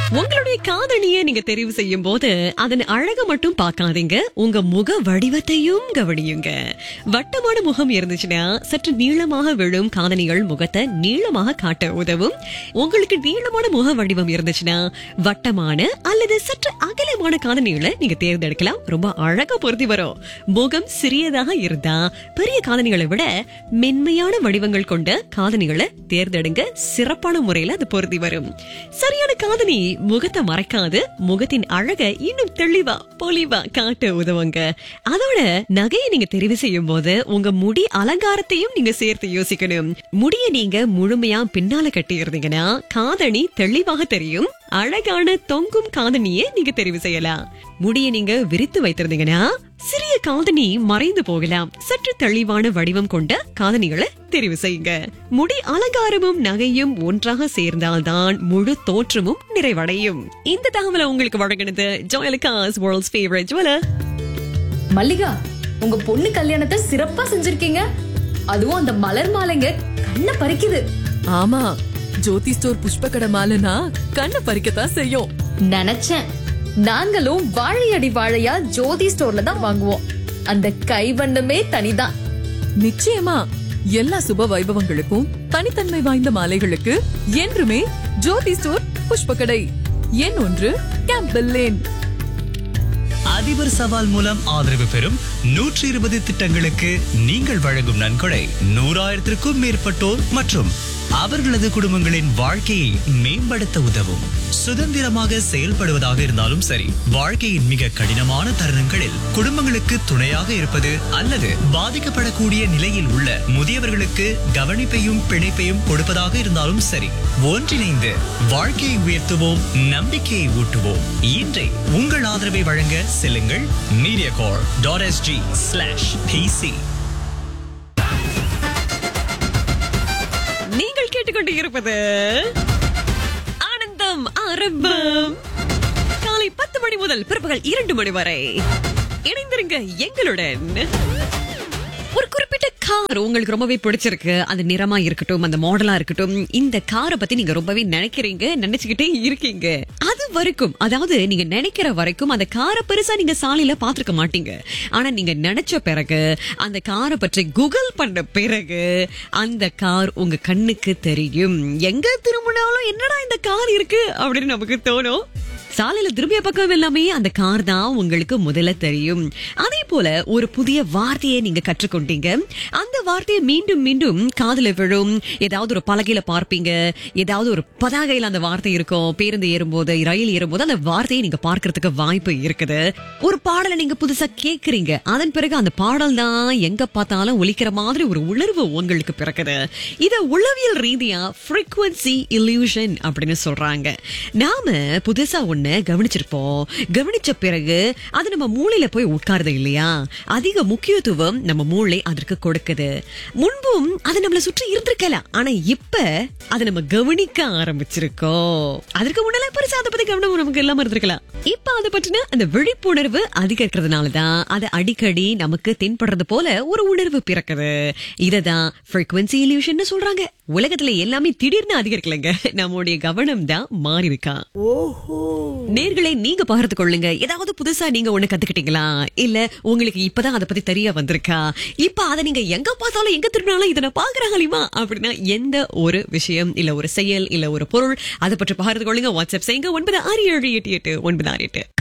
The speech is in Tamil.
உங்களுடைய காதணியை நீங்க தெரிவு செய்யும் போது அதன் அழக மட்டும் பார்க்காதீங்க உங்க முக வடிவத்தையும் கவனியுங்க வட்டமான முகம் இருந்துச்சுன்னா சற்று நீளமாக விழும் காதணிகள் முகத்தை நீளமாக காட்ட உதவும் உங்களுக்கு நீளமான முக வடிவம் இருந்துச்சுன்னா வட்டமான அல்லது சற்று அகலமான காதணிகளை நீங்க தேர்ந்தெடுக்கலாம் ரொம்ப அழகா பொருத்தி வரும் முகம் சிறியதாக இருந்தா பெரிய காதணிகளை விட மென்மையான வடிவங்கள் கொண்ட காதணிகளை தேர்ந்தெடுங்க சிறப்பான முறையில அது பொருத்தி வரும் சரியான காதணி முகத்தை மறைக்காது முகத்தின் அழக இன்னும் தெளிவா பொலிவா காட்ட உதவுங்க அதோட நகையை நீங்க தெரிவு செய்யும் போது உங்க முடி அலங்காரத்தையும் நீங்க சேர்த்து யோசிக்கணும் முடிய நீங்க முழுமையா பின்னால கட்டி இருந்தீங்கன்னா காதணி தெளிவாக தெரியும் அழகான தொங்கும் காதணியை நீங்க தெரிவு செய்யலாம் முடிய நீங்க விரித்து வைத்திருந்தீங்கன்னா சிறிய காதணி மறைந்து போகலாம் சற்று தெளிவான வடிவம் கொண்ட காதணிகளை தெரிவு செய்யுங்க முடி அலங்காரமும் நகையும் ஒன்றாக சேர்ந்தால்தான் முழு தோற்றமும் நிறைவடையும் இந்த தகவலை உங்களுக்கு வழங்கினது Joyalukkas world's favourite jeweller Mallika உங்க பொண்ணு கல்யாணத்தை சிறப்பா செஞ்சிருக்கீங்க அதுவும் அந்த மலர் மாலைங்க கண்ணை பறிக்குது ஆமா ஜோதி ஸ்டோர் புஷ்ப கடை மாலைனா கண்ணை பறிக்கத்தான் செய்யும் நினைச்சேன் நாங்களும் வாழையடி வாழையா ஜோதி ஸ்டோர்ல தான் வாங்குவோம் அந்த கைவண்ணமே தனிதான் நிச்சயமா எல்லா சுப வைபவங்களுக்கும் தனித்தன்மை வாய்ந்த மாலைகளுக்கு என்றுமே ஜோதி ஸ்டோர் புஷ்ப கடை எண் ஒன்று கேம்பல் லேன் அதிபர் சவால் மூலம் ஆதரவு பெறும் நூற்றி இருபது திட்டங்களுக்கு நீங்கள் வழங்கும் நன்கொடை நூறாயிரத்திற்கும் மேற்பட்டோர் மற்றும் அவர்களது குடும்பங்களின் வாழ்க்கையை மேம்படுத்த உதவும் சுதந்திரமாக செயல்படுவதாக இருந்தாலும் சரி வாழ்க்கையின் மிக கடினமான தருணங்களில் குடும்பங்களுக்கு துணையாக இருப்பது அல்லது பாதிக்கப்படக்கூடிய நிலையில் உள்ள முதியவர்களுக்கு கவனிப்பையும் பிணைப்பையும் கொடுப்பதாக இருந்தாலும் சரி ஒன்றிணைந்து வாழ்க்கையை உயர்த்துவோம் நம்பிக்கையை ஊட்டுவோம் இன்றை உங்கள் ஆதரவை வழங்க செல்லுங்கள் Mediacorp dot SG slash PC நீங்கள் கேட்டுக்கொண்டு இருப்பது ஆனந்தம் ஆரம்பம் காலை பத்து மணி முதல் பிற்பகல் இரண்டு மணி வரை இணைந்திருங்க எங்களுடன் ஒரு குறிப்பிட்ட கார் உங்களுக்கு ரொம்பவே பிடிச்சிருக்கு அந்த நிறமா இருக்கட்டும் அந்த மாடலா இருக்கட்டும் இந்த காரை பத்தி நீங்க ரொம்பவே நினைக்கிறீங்க நினைச்சுக்கிட்டே இருக்கீங்க அது வரைக்கும் அதாவது நீங்க நினைக்கிற வரைக்கும் அந்த காரை பெருசா நீங்க சாலையில பாத்திருக்க மாட்டீங்க ஆனா நீங்க நினைச்ச பிறகு அந்த காரை பற்றி கூகுள் பண்ண பிறகு அந்த கார் உங்க கண்ணுக்கு தெரியும் எங்க திரும்பினாலும் என்னடா இந்த கார் இருக்கு அப்படின்னு நமக்கு தோணும் சாலையில திரும்பிய பக்கம் எல்லாமே அந்த கார் தான் உங்களுக்கு முதல்ல தெரியும் அதே போல ஒரு புதிய வார்த்தையை நீங்க கற்றுக்கொண்டீங்க அந்த வார்த்தையை மீண்டும் மீண்டும் காதுல விழும் ஏதாவது ஒரு பலகையில பார்ப்பீங்க ஏதாவது ஒரு பதாகையில அந்த வார்த்தை இருக்கும் பேருந்து ஏறும்போது ரயில் ஏறும்போது அந்த வார்த்தையை நீங்க பார்க்கறதுக்கு வாய்ப்பு இருக்குது ஒரு பாடலை நீங்க புதுசா கேக்குறீங்க அதன் பிறகு அந்த பாடல் தான் எங்க பார்த்தாலும் ஒலிக்கிற மாதிரி ஒரு உணர்வு உங்களுக்கு பிறக்குது இத உளவியல் ரீதியா frequency illusion அப்படின்னு சொல்றாங்க நாம புதுசா ஒண்ணு கவனிச்சிருப்போம் கவனிச்ச பிறகு அது நம்ம மூளையில போய் உட்காருது இல்லையா அதிக முக்கியத்துவம் நம்ம மூளை அதற்கு கொடுக்குது முன்பும் அது நம்மள சுற்றி இருந்திருக்கலாம் ஆனா இப்ப அதை நம்ம கவனிக்க ஆரம்பிச்சிருக்கோம் அதற்கு முன்னால பெருசா அதை பத்தி கவனம் நமக்கு இல்லாம இருந்திருக்கலாம் இப்ப அதை பற்றின அந்த விழிப்புணர்வு அதிகரிக்கிறதுனாலதான் அது அடிக்கடி நமக்கு தென்படுறது போல ஒரு உணர்வு பிறக்குது இததான் frequency illusion சொல்றாங்க உலகத்துல எல்லாமே திடீர்னு அதிகரிக்கலைங்க நம்முடைய கவனம் தான் மாறி இருக்கா நேர்களை நீங்க பகிர்ந்து கொள்ளுங்க ஏதாவது புதுசா நீங்க ஒண்ணு கத்துக்கிட்டீங்களா இல்ல உங்களுக்கு இப்பதான் அதை பத்தி தெரிய வந்திருக்கா இப்ப அதை நீங்க எங்க பார்த்தாலும் எங்க திரும்பினாலும் இதை நான் பாக்குறாங்களையுமா அப்படின்னா எந்த ஒரு விஷயம் இல்ல ஒரு செயல் இல்ல ஒரு பொருள் அதை பற்றி பகிர்ந்து கொள்ளுங்க வாட்ஸ்அப் செய்யுங்க ஒன்பது ஆறு ஏழு எட்டு எட்டு ஒன்பது ஆறு எட்டு